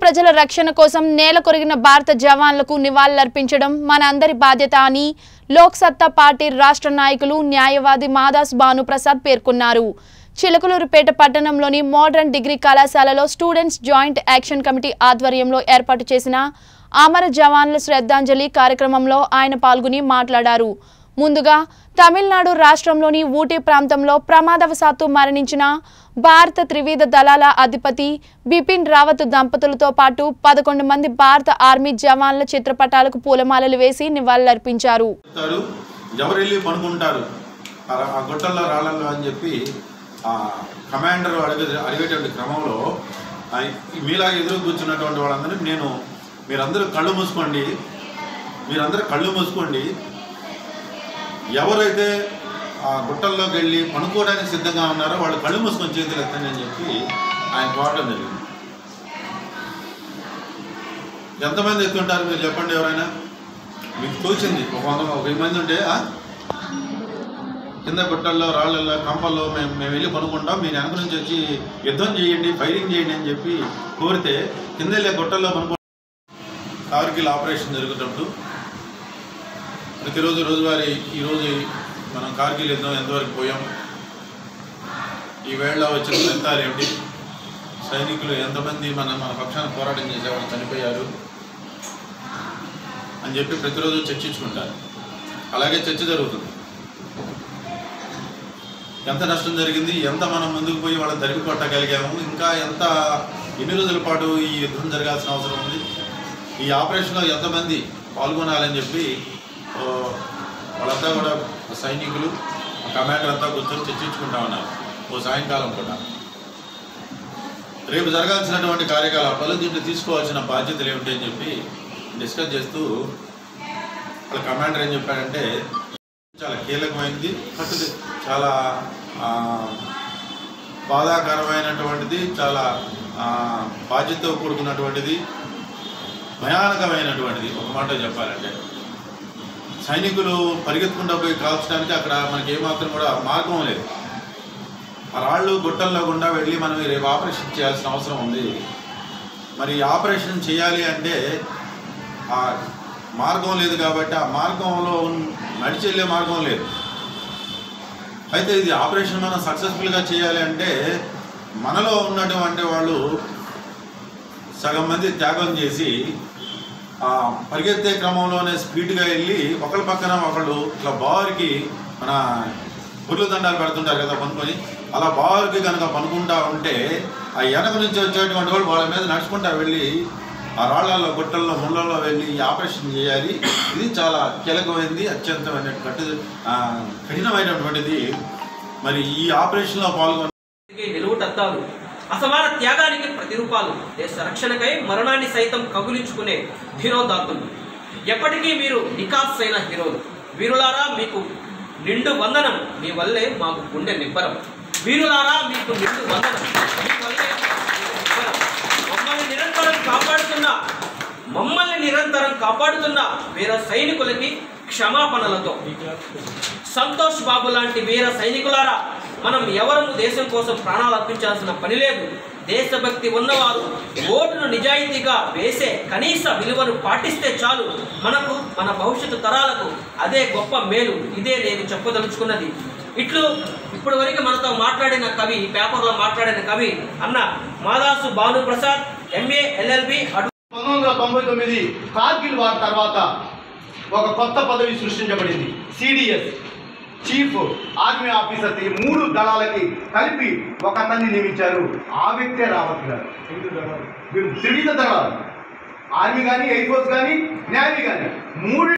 ప్రజల రక్షణ కోసం నేల కొరిగిన భారత జవాన్లకు నివాళులర్పించడం మన అందరి బాధ్యత అని లోక్ సత్తా పార్టీ రాష్ట్ర నాయకులు న్యాయవాది మాదాస్ భానుప్రసాద్ పేర్కొన్నారు చిలకలూరుపేట పట్టణంలోని మోడర్న్ డిగ్రీ కళాశాలలో స్టూడెంట్స్ జాయింట్ యాక్షన్ కమిటీ ఆధ్వర్యంలో ఏర్పాటు చేసిన అమర జవాన్ల శ్రద్ధాంజలి కార్యక్రమంలో ఆయన పాల్గొని మాట్లాడారు ముందుగా తమిళనాడు రాష్ట్రంలోని ఊటీ ప్రాంతంలో ప్రమాదవశాత్తు మరణించిన భారత త్రివిధ దళాల అధిపతి బిపిన్ రావత్ దంపతులతో పాటు పదకొండు మంది భారత ఆర్మీ జవాన్ల చిత్రపటాలకు పూలమాలలు వేసి నివాళులర్పించారు చెప్తారు ఎవరు వెళ్ళి పనుకుంటారు ఆ రా- ఆ గుట్టల్లో రాళ్ళల్లో అని చెప్పి ఆ కమాండర్ అడిగే అడిగేటువంటి క్రమంలో ఆ మీలాగా ఎదురు కూర్చున్నటువంటి వాళ్ళందరినీ నేను మీరందరూ కళ్ళు మూసుకోండి మీరందరూ కళ్ళు మూసుకోండి ఎవరైతే ఆ గుట్టల్లోకి వెళ్ళి పనుకోవడానికి సిద్ధంగా ఉన్నారో వాళ్ళు కళ్ళు మూసుకొని చేతులు ఎత్తండి అని చెప్పి ఆయన కోరడం జరిగింది ఎంతమంది ఎత్తుంటారు మీరు చెప్పండి ఎవరైనా మీకు తోచింది ఒక వంద ఒక వెయ్యి మంది ఉంటే ఆ? కింద గుట్టల్లో రాళ్ళల్లో కంపల్లో మేము మేము వెళ్ళి కొనుక్కుంటాం మీరు వెనక నుంచి వచ్చి యుద్ధం చేయండి ఫైరింగ్ చేయండి అని చెప్పి కోరితే కింద వెళ్ళే గుట్టల్లో కొనుక్కో కార్గిల్ ఆపరేషన్ జరుగుతున్నప్పుడు ప్రతిరోజు రోజువారీ ఈరోజు మనం కార్గిల్ యుద్ధం ఎంతవరకు పోయాం ఈ వేళ వచ్చిన ఫలితాలు ఏమిటి సైనికులు ఎంతమంది మన మన పక్షాన పోరాటం చేసేవాళ్ళు చనిపోయారు అని చెప్పి ప్రతిరోజు చర్చించుకుంటారు అలాగే చర్చ జరుగుతుంది ఎంత నష్టం జరిగింది ఎంత మనం ముందుకు పోయి వాళ్ళని తరిమి కొట్టగలిగాము ఇంకా ఎంత ఎన్ని రోజుల పాటు ఈ యుద్ధం జరగాల్సిన అవసరం ఉంది ఈ ఆపరేషన్లో ఎంతమంది పాల్గొనాలని చెప్పి ఓ, వాళ్ళంతా కూడా సైనికులు కమాండర్ అంతా కూర్చొని చర్చించుకుంటా ఉన్నారు ఓ సాయంకాలం కూడా రేపు జరగాల్సినటువంటి కార్యకలాపాలు దీంట్లో తీసుకోవాల్సిన బాధ్యతలు ఏమిటి అని చెప్పి డిస్కస్ చేస్తూ వాళ్ళ కమాండర్ ఏం చెప్పాడంటే చాలా కీలకమైనది కట్టుది చాలా ఆ, బాధాకరమైనటువంటిది చాలా ఆ, బాధ్యతతో కూడుకున్నటువంటిది భయానకమైనటువంటిది ఒక మాట చెప్పాలంటే సైనికులు పరిగెత్తుకుంటూ పోయి కాల్చడానికి అక్కడ మనకి ఏమాత్రం కూడా మార్గం లేదు ఆ రాళ్ళు గుట్టల్లో గుండా వెళ్ళి మనం ఈ రేపు ఆపరేషన్ చేయాల్సిన అవసరం ఉంది మరి ఈ ఆపరేషన్ చేయాలి అంటే ఆ మార్గం లేదు కాబట్టి ఆ మార్గంలో ఉన్న- నడిచి వెళ్ళే మార్గం లేదు అయితే ఇది ఆపరేషన్ మనం సక్సెస్ఫుల్గా చేయాలి అంటే మనలో ఉన్నటువంటి వాళ్ళు సగం మంది త్యాగం చేసి ఆ పరిగెత్తే క్రమంలోనే స్పీడ్గా వెళ్ళి ఒకళ్ళ పక్కన ఒకళ్ళు ఇట్లా బారుకి మన పుర్లు దండాలు పెడుతుంటారు కదా పనుకొని అలా బారుకి కనుక పనుకుంటా ఉంటే ఆ వెనక నుంచి వచ్చేటువంటి వాళ్ళు వాళ్ళ మీద నడుచుకుంటా వెళ్ళి ఆ రాళ్లలో గుట్టల్లో ముళ్ళల్లో వెళ్ళి ఈ ఆపరేషన్ చేయాలి ఇది చాలా కీలకమైనది అత్యంతమైన కట్టు ఆ, కఠినమైనటువంటిది మరి ఈ ఆపరేషన్లో పాల్గొన్న తిరిగి నిలువుటద్దాలు అసమాన త్యాగానికి ప్రతిరూపాలు దేశ రక్షణకై మరణాన్ని సైతం కగులించుకునే ధీరోదాత్తులు ఎప్పటికీ మీరు నికాస్ అయిన హీరోలు వీరులారా మీకు నిండు వందనం మీ వల్లే మాకు గుండె నిబ్బరం వీరులారా మీకు నిండు వందనం మీ వల్లే మాకు గుండె నిబ్బరం మమ్మల్ని నిరంతరం కాపాడుతున్న మమ్మల్ని నిరంతరం కాపాడుతున్న వీర సైనికులకి క్షమాపణలతో సంతోష్ బాబు లాంటి వీర సైనికులారా మనం ఎవరము దేశం కోసం ప్రాణాలు అర్పించాల్సిన పని లేదు దేశభక్తి ఉన్నవారు ఓటును నిజాయితీగా వేసే కనీస విలువను పాటిస్తే చాలు మనకు మన భవిష్యత్తు తరాలకు అదే గొప్ప మేలు ఇదే నేను చెప్పదలుచుకున్నది ఇట్లు ఇప్పటి వరకు మనతో మాట్లాడిన కవి పేపర్లో మాట్లాడిన కవి అన్న మాదాసు భానుప్రసాద్ ఎంఏ ఎల్ఎల్బి అటు పంతొమ్మిది వందల తొంభై తొమ్మిది కార్గిల్ వార్ తర్వాత ఒక కొత్త పదవి సృష్టించబడింది సిడిఎస్ చీఫ్ ఆర్మీ ఆఫీసర్ ఈ మూడు దళాలకి కలిపి ఒక అతన్ని నియమించారు ఆ వ్యక్తే రావత్ గారు వీరు త్రివిధ దళాలు ఆర్మీ కానీ ఎయిర్ ఫోర్స్ కానీ నేవీ కానీ మూడు